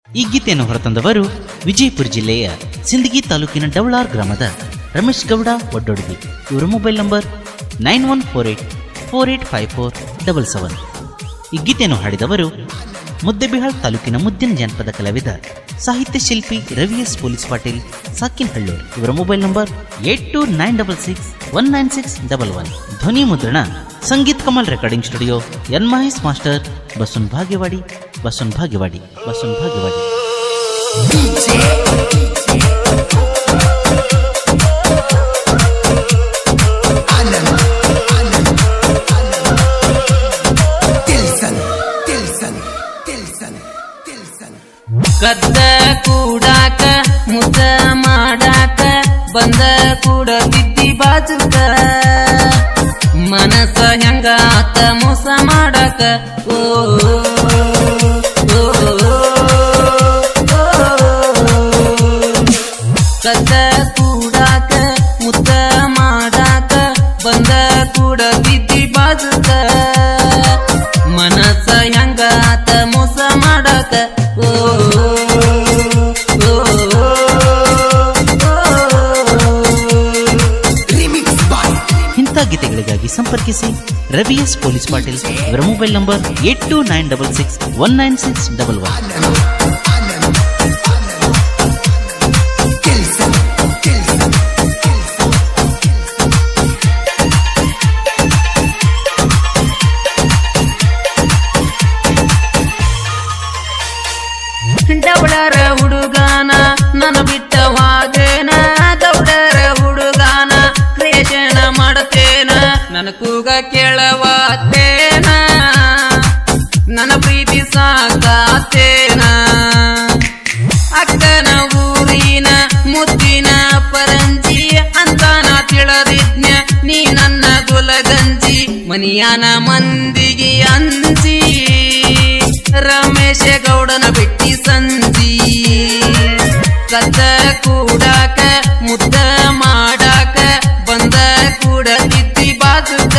ಈ ಗೀತೆಯನ್ನು ಹೊರತಂದವರು ವಿಜಯಪುರ ಜಿಲ್ಲೆಯ ಸಿಂದಗಿ ತಾಲೂಕಿನ ಡವಳಾರ್ ಗ್ರಾಮದ ರಮೇಶ್ ಗೌಡ ಒಡ್ಡೊಡಗಿ ಇವರ mobile number nine one four eight four eight five four double seven ಈ ಗೀತೆಯನ್ನು ಹಾಡಿದವರು ಮುದ್ದೆಬಿಹಾಳ್ ತಾಲೂಕಿನ ಮುದ್ದಿನ ಜನಪದ ಕಲಾವಿದ ಸಾಹಿತ್ಯ ಶಿಲ್ಪಿ ರವಿ ಎಸ್ ಪೊಲೀಸ್ ಪಾಟೀಲ್ ಸಾಕಿನ್ ಹಳ್ಳೂರ್ ಇವರ mobile number eight two nine double six one nine six double one ಧ್ವನಿ ಮುದ್ರಣ Sangeet Kamal recording studio N Mahesh master Basavan Bhagyawadi ಬಸವನ್ ಭಾಗ್ಯವಾಡಿ ಬಸವನ್ ಭಾಗ್ಯವಾಡಿ ತಿಲ್ಸನ್ ತಿಲ್ಸನ್ ತಿಲ್ಸನ್ ತಿಲ್ಸನ್ ಕದ್ದ ಕೂಡಾಕ ಮುದ್ದ ಮಾಡಾಕ ಬಂದ ಕೂಡ ಬಿದ್ದಿ ಬಾಜುಕ ಮನಸ ಹೆಂಗ ಆತ ಮೋಸ ಮಾಡಾಕ ಓ ಓ, ಓ, ಓ. ಕದ್ದ ಕೂಡಾಕ ಮುದ್ದ ಮಾಡಾಕ ಬಂದ ಕೂಡ ಬಿದ್ದಿ ಬಾಜುಕ ಮನಸ ಹೆಂಗ ಆತ ಮೋಸ ಮಾಡಾಕ ಓ ಓ, ಓ, ಓ. ರಿಮಿಕ್ಸ್ ಬಾಯ್ ಇಂಥ ಗೀತೆಗಳಿಗಾಗಿ ಸಂಪರ್ಕಿಸಿ ರವಿ ಎಸ್ ಪೊಲೀಸ್ ಪಾಟೀಲ್ ಇವರ mobile number eight two nine double six one nine six double one ತಿಲ್ಸನ್ ತಿಲ್ಸನ್ ಡವಳರ ಹುಡುಗಾನ ನನ್ನ ಬಿಟ್ಟ ವಾದೇನ ದೌಡರ ಹುಡುಗಾನ ಕ್ರಿಯೇಷನ್ ಮಾಡತೇನ ನನ್ನ ಕೂಗ ಕೇಳವಾತೇನ ನನ್ನ ಪ್ರೀತಿ ಸಾಕಾತೇನ ಅಕ್ಕನ ಊರಿನ ಮುದ್ದಿನ ಪರಂಜಿ ಅಂತ ನಾ ತಿಳಿದಿದ್ನ ನೀ ನನ್ನ ಗುಲಗಂಜಿ ಮನಿಯಾನ ಮಂದಿಗೆ ಅಂಜಿ ರಮೇಶ ಗೌಡನ ಬಿಟ್ಟಿ ಸಂಜಿ ಕದ್ದ ಕೂಡಾಕ ಮುದ್ದ ಮಾಡಾಕ ಬಂದ ಕೂಡ ತಿದ್ದಿ ಬಾಜುಕ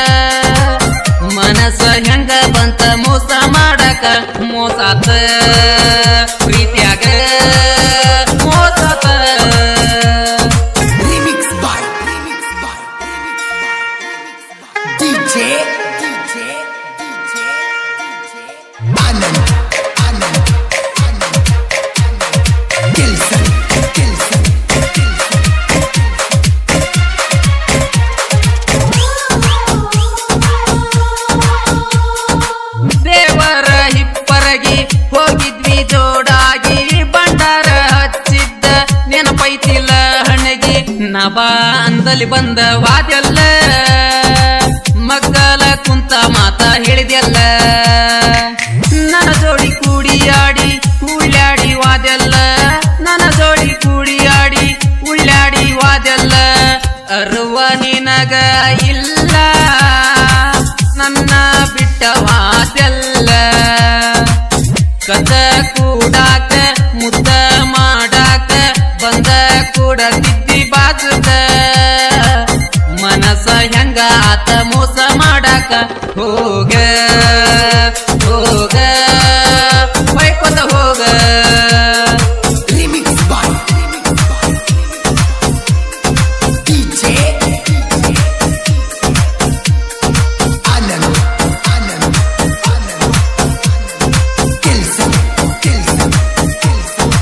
ಮನಸ ಹೆಂಗ ಬಂತ ಮೋಸ ಮಾಡಾಕ ಮೋಸಾತ ಪ್ರೀತ್ಯಾಗ ಮೋಸಾತ remix boy remix boy DJ DJ DJ Anand Anand Anand ತಿಲ್ಸನ್ ತಿಲ್ಸನ್ ದೇವರ ಹಿಪ್ಪರಗಿ ಹೋಗಿದ್ವಿ ಜೋಡಾಗಿ ಬಂಡಾರ ಹಚ್ಚಿದ್ದ ನೆನಪೈತಿಲ್ಲ ಹಣಗಿ ನಬಾ ಅಂದಲಿ ಬಂದ ವಾದ್ಯಲ್ಲ ಮಗ್ಗಲ ಕುಂತ ಮಾತ ಹೇಳಿದ್ಯಲ್ಲ ನನ್ನ ಜೋಡಿ ಕೂಡಿಯಾಡಿ ಉಳ್ಳಾಡಿ ವಾದ್ಯಲ್ಲ ನನ್ನ ಜೋಡಿ ಕೂಡಿಯಾಡಿ ಉಳ್ಳಾಡಿ ವಾದ್ಯಲ್ಲ ಅರುವ ನಿನಗ ಇಲ್ಲ ನನ್ನ ಬಿಟ್ಟವಾದೆಲ್ಲ ಕದ ಕೂಡಾಕ ಮುದ್ದ ಮಾಡಾಕ ಬಂದ ಕೂಡ ತಿದ್ದಿ ಬಾಜುಕ ಮನಸ ಹೆಂಗ ಆತ ಮೋಸ ಮಾಡಾಕ ಹೋಗ ಹೋಗ ಬೈಕೋತ ಹೋಗ remix boy remix boy DJ Anand Anand Anand ತಿಲ್ಸನ್ ತಿಲ್ಸನ್ ತಿಲ್ಸನ್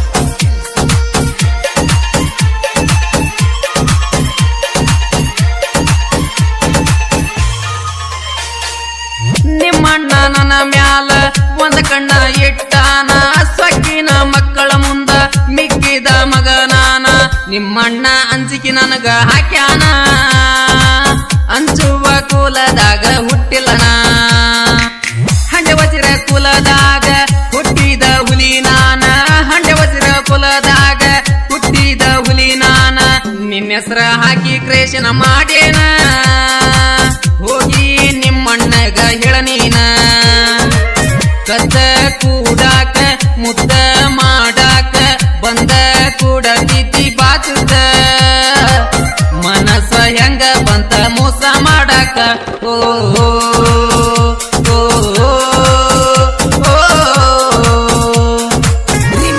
ನಿಮ್ಮಣ್ಣ ನನ್ನ ಮ್ಯಾಲ ಒಂದ ಕಣ್ಣ ಇಟ್ಟಾನ ಸೊಕ್ಕಿನ ಮಕ್ಕಳ ಮುಂದ ಮಿಕ್ಕಿದ ಮಗನಾನ ನಿಮ್ಮಣ್ಣ ಅಂಜಿಕೆ ನನಗ ಹಾಕ್ಯಾನ ಅಂಚುವ ಕುಲದಾಗ ಹುಟ್ಟಿಲ್ಲನ ಹಂಡೆ ವಜ್ರ ಕುಲದಾಗ ಹುಟ್ಟಿದ ಹುಲಿ ನಾನ ಹಂಡೆ ವಜ್ರ ಕುಲದಾಗ ಹುಟ್ಟಿದ ಹುಲಿ ನಾನ ನಿನ್ನ ಹೆಸರ ಹಾಕಿ ಕ್ರೇಷನ ಮಾಡೇನ ಹೋಗಿ ನಿಮ್ಮಣ್ಣಗ ಹೇಳ ನೀನ ಕದ್ದ ಕೂಡಾಕ ಮುದ್ದ ಮಾಡಾಕ ಬಂದ ಕೂಡ ತಿದ್ದಿ ಬಾಚುದ ಮನಸ ಹೆಂಗ ಬಂತ ಮೋಸ ಮಾಡಾಕ ಓ ಓ, ಓ, ಓ, ಓ, ಓ.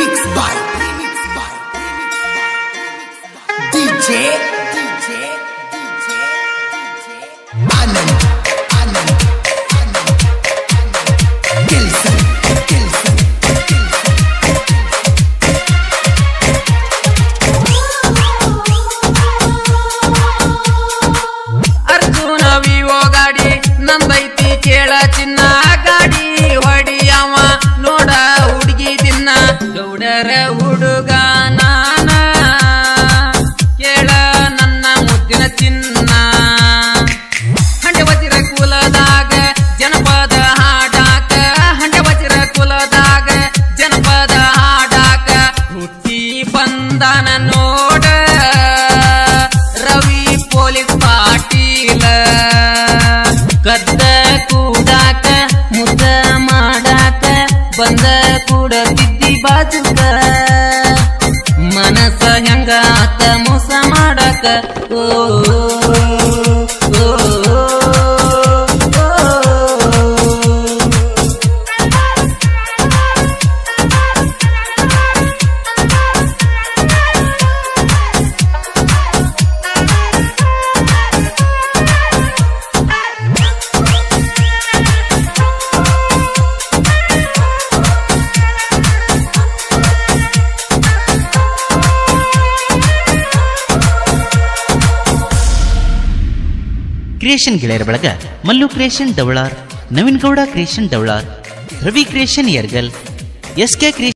ಚಿಲ್ಕ ಮನಸ್ಸ ಹೆಂಗ ಆತ ಮೋಸ ಮಾಡಕ ಓ ಓ, ಓ, ಓ. ಕ್ರಿಯೇಷನ್ ಗೆಳೆಯರ ಬಳಗ Mallu creation Davalar Naveen Gowda creation Davalar Ravi creation Yargal S K